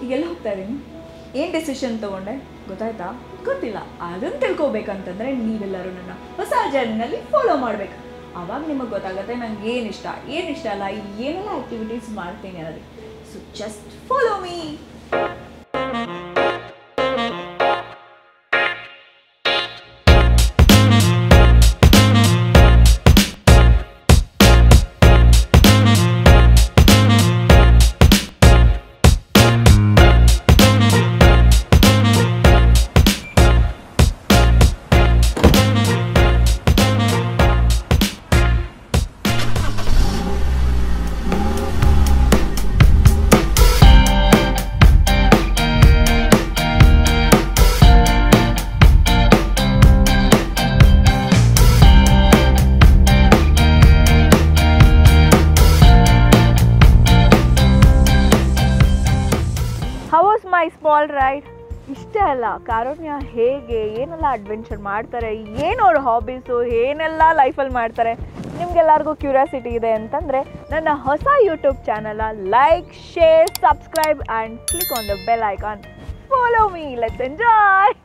ಈಗೆಲ್ಲ ಹೋಗ್ತಾ ಇದ್ದೀನಿ ಏನು ಡೆಸಿಷನ್ ತೊಗೊಂಡೆ ಗೊತ್ತಾಯ್ತಾ ಗೊತ್ತಿಲ್ಲ ಅದನ್ನು ತಿಳ್ಕೊಬೇಕಂತಂದರೆ ನೀವೆಲ್ಲರೂ ನನ್ನ ಹೊಸ ಜರ್ನಿನಲ್ಲಿ ಫಾಲೋ ಮಾಡಬೇಕು ಆವಾಗ ನಿಮಗೆ ಗೊತ್ತಾಗುತ್ತೆ ನಂಗೆ ಏನು ಇಷ್ಟ ಏನು ಇಷ್ಟ ಅಲ್ಲ ಏನೆಲ್ಲ ಆ್ಯಕ್ಟಿವಿಟೀಸ್ ಮಾಡ್ತೀನಿ ಅನ್ನೋದು so just follow me how was my small ride ಇಷ್ಟೇ ಅಲ್ಲ ಕಾರುಣ್ಯ ಹೇಗೆ ಏನೆಲ್ಲ ಅಡ್ವೆಂಚರ್ ಮಾಡ್ತಾರೆ ಏನು ಅವ್ರ ಹಾಬೀಸು ಏನೆಲ್ಲ ಲೈಫಲ್ಲಿ ಮಾಡ್ತಾರೆ ನಿಮ್ಗೆಲ್ಲರಿಗೂ ಕ್ಯೂರಿಯಾಸಿಟಿ ಇದೆ ಅಂತಂದರೆ ನನ್ನ ಹೊಸ ಯೂಟ್ಯೂಬ್ ಚಾನಲ like share subscribe and click on the bell icon follow me let's enjoy